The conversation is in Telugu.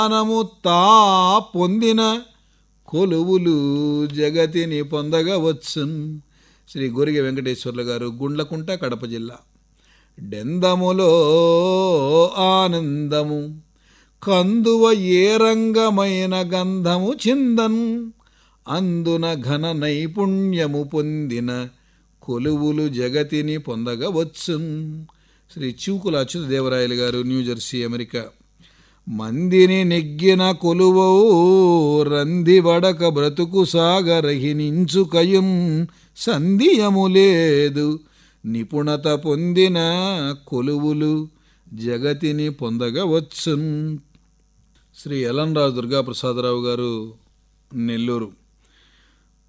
జ్ఞానము తా పొందిన కొలువులు జగతిని పొందగవచ్చున్ శ్రీ గోరిగ వెంకటేశ్వర్లు గారు గుండ్లకుంట కడప జిల్లా డెందములో ఆనందము కందువ ఏ రంగమైన గంధము చిందన్ అందున ఘన నైపుణ్యము పొందిన కొలువులు జగతిని పొందగవచ్చున్ శ్రీ చూకుల అచ్యుతదేవరాయలు గారు న్యూజెర్సీ అమెరికా మందిని నెగ్గిన కొలువో రంది వడక బ్రతుకు సాగరహినించుకయుం సంధియము లేదు నిపుణత పొందిన కొలువులు జగతిని పొందగవచ్చున్ శ్రీ ఎలంరాజు దుర్గాప్రసాదరావు గారు నెల్లూరు